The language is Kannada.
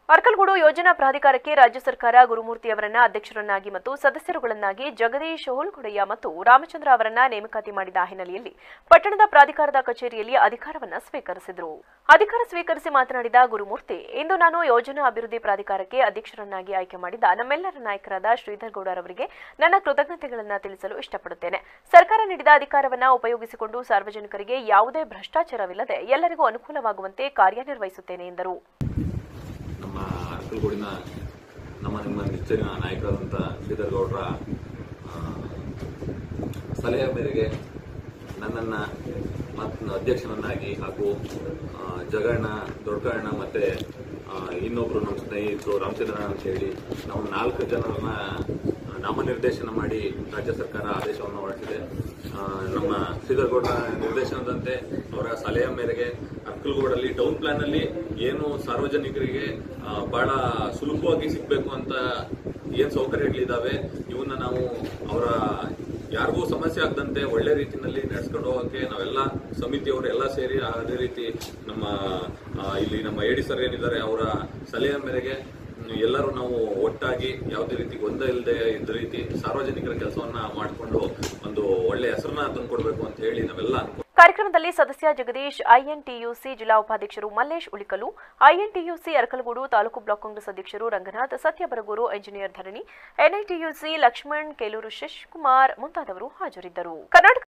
ಅರ್ಕಲ್ಗೂಡು ಯೋಜನಾ ಪ್ರಾಧಿಕಾರಕ್ಕೆ ರಾಜ್ಯ ಸರ್ಕಾರ ಗುರುಮೂರ್ತಿ ಅವರನ್ನ ಅಧ್ಯಕ್ಷರನ್ನಾಗಿ ಮತ್ತು ಸದಸ್ಯರುಗಳನ್ನಾಗಿ ಜಗದೀಶ್ ಹೋಲ್ಗುಡಯ್ಯ ಮತ್ತು ರಾಮಚಂದ್ರ ಅವರನ್ನ ನೇಮಕಾತಿ ಮಾಡಿದ ಹಿನ್ನೆಲೆಯಲ್ಲಿ ಪಟ್ಟಣದ ಪ್ರಾಧಿಕಾರದ ಕಚೇರಿಯಲ್ಲಿ ಅಧಿಕಾರವನ್ನ ಸ್ವೀಕರಿಸಿದರು ಅಧಿಕಾರ ಸ್ವೀಕರಿಸಿ ಮಾತನಾಡಿದ ಗುರುಮೂರ್ತಿ ಇಂದು ನಾನು ಯೋಜನಾ ಅಭಿವೃದ್ಧಿ ಪ್ರಾಧಿಕಾರಕ್ಕೆ ಅಧ್ಯಕ್ಷರನ್ನಾಗಿ ಆಯ್ಕೆ ಮಾಡಿದ ನಮ್ಮೆಲ್ಲರ ನಾಯಕರಾದ ಶ್ರೀಧರ್ ಗೌಡರವರಿಗೆ ನನ್ನ ಕೃತಜ್ಞತೆಗಳನ್ನು ತಿಳಿಸಲು ಇಷ್ಟಪಡುತ್ತೇನೆ ಸರ್ಕಾರ ನೀಡಿದ ಅಧಿಕಾರವನ್ನ ಉಪಯೋಗಿಸಿಕೊಂಡು ಸಾರ್ವಜನಿಕರಿಗೆ ಯಾವುದೇ ಭ್ರಷ್ಟಾಚಾರವಿಲ್ಲದೆ ಎಲ್ಲರಿಗೂ ಅನುಕೂಲವಾಗುವಂತೆ ಕಾರ್ಯನಿರ್ವಹಿಸುತ್ತೇನೆ ಎಂದರು ನಮ್ಮ ಅರ್ಕಲ್ಗೂಡಿನ ನಮ್ಮ ನಿಮ್ಮ ನೆಚ್ಚಿನ ನಾಯಕರಾದಂಥ ಶ್ರೀಧರ್ ಗೌಡರ ಆ, ಸಲಹೆ ಮೇರೆಗೆ ನನ್ನನ್ನು ಮತ್ತು ಅಧ್ಯಕ್ಷನನ್ನಾಗಿ ಹಾಗೂ ಆ, ಜಗಣ್ಣ ದೊಡ್ಡಣ್ಣ ಮತ್ತು ಇನ್ನೊಬ್ಬರು ನಮ್ಮ ಸ್ನೇಹಿತರು ರಾಮಚಂದ್ರಣ್ಣ ಅಂತ ಹೇಳಿ ನಾವು ನಾಲ್ಕು ಜನರನ್ನ ನಾಮನಿರ್ದೇಶನ ಮಾಡಿ ರಾಜ್ಯ ಸರ್ಕಾರ ಆದೇಶವನ್ನು ಹೊರಡಿಸಿದೆ ಆ, ನಮ್ಮ ಶ್ರೀಧರ್ ಗೌಡರ ನಿರ್ದೇಶನದಂತೆ ಅವರ ಸಲಹೆ ಮೇರೆಗೆ ಅರ್ಕಲ್ಗೂಡಲ್ಲಿ ಟೌನ್ ಪ್ಲಾನ್ ಅಲ್ಲಿ ಏನು ಸಾರ್ವಜನಿಕರಿಗೆ ಆ, ಬಹಳ ಸುಲಭವಾಗಿ ಸಿಗ್ಬೇಕು ಅಂತ ಏನ್ ಸೌಕರ್ಯಗಳಿದಾವೆ ಇವನ್ನ ನಾವು ಅವರ ಯಾರಿಗೂ ಸಮಸ್ಯೆ ಆಗದಂತೆ ಒಳ್ಳೆ ರೀತಿಯಲ್ಲಿ ನಡೆಸ್ಕೊಂಡು ಹೋಗಕ್ಕೆ ನಾವೆಲ್ಲ ಸಮಿತಿಯವರು ಎಲ್ಲ ಸೇರಿ ಅದೇ ರೀತಿ ನಮ್ಮ ಆ, ಇಲ್ಲಿ ನಮ್ಮ ಎಡಿ ಸರ್ ಏನಿದ್ದಾರೆ ಅವರ ಸಲಹೆ ಮೇರೆಗೆ ಹ್ಮ್, ಎಲ್ಲರೂ ನಾವು ಒಟ್ಟಾಗಿ ಯಾವುದೇ ರೀತಿ ಗೊಂದಲ ಇಲ್ಲದೆ ಇದ್ದ ರೀತಿ ಸಾರ್ವಜನಿಕರ ಕೆಲಸವನ್ನ ಮಾಡಿಕೊಂಡು ಒಂದು ಒಳ್ಳೆ ಹೆಸರನ್ನ ತಂದ್ಕೊಡ್ಬೇಕು ಅಂತ ಹೇಳಿ ನಾವೆಲ್ಲ ಅನ್ಕೊ ಕಾರ್ಯಕ್ರಮದಲ್ಲಿ ಸದಸ್ಯ ಜಗದೀಶ್ ಐಎನ್ಟಿಯುಸಿ ಜಿಲ್ಲಾ ಉಪಾಧ್ಯಕ್ಷರು Mallesh Ulikalu INTUC Arakalagudu taluk block Congress ಅಧ್ಯಕ್ಷರು ರಂಗನಾಥ್ ಸತ್ಯ ಬರಗೂರು ಎಂಜಿನಿಯರ್ ಧರಣಿ ಎನ್ಐಟಿಯುಸಿ ಲಕ್ಷ್ಮಣ್ ಕೇಲೂರು ಶಶಿಕುಮಾರ್ ಮುಂತಾದವರು ಹಾಜರಿದ್ದರು ಕರ್ನಾಟಕ